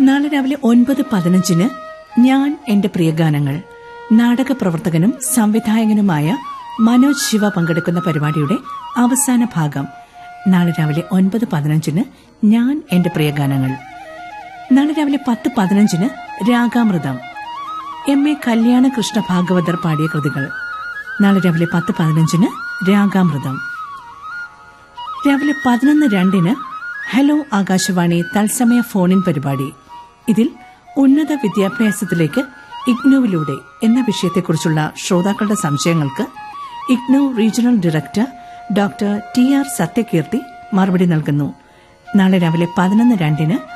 നാളെ രാവിലെ ഒൻപത് പതിനഞ്ചിന് ഞാൻ എന്റെ പ്രിയഗാനങ്ങൾ നാടക പ്രവർത്തകനും സംവിധായകനുമായ മനോജ് ശിവ പങ്കെടുക്കുന്ന പരിപാടിയുടെ അവസാന ഭാഗം നാളെ രാവിലെ ഒൻപത് പതിനഞ്ചിന് ഞാൻ എന്റെ പ്രിയഗാനങ്ങൾ നാളെ രാവിലെ പത്ത് പതിനഞ്ചിന് രാഗാമൃതം എം എ കല്യാണ കൃഷ്ണ ഭാഗവതർ പാടിയ കൃതികൾ നാളെ രാവിലെ പത്ത് പതിനഞ്ചിന് രാഗാമൃതം രാവിലെ പതിനൊന്ന് രണ്ടിന് ഹലോ ആകാശവാണി തത്സമയ ഫോണിൻ പരിപാടി ഇതിൽ ഉന്നത വിദ്യാഭ്യാസത്തിലേക്ക് ഇഗ്നുവിലൂടെ എന്ന വിഷയത്തെക്കുറിച്ചുള്ള ശ്രോതാക്കളുടെ സംശയങ്ങൾക്ക് IGNOU regional director doctor T R Sathyakeerthi മറുപടി നൽകുന്നു നാളെ രാവിലെ പതിനൊന്ന് രണ്ടിന്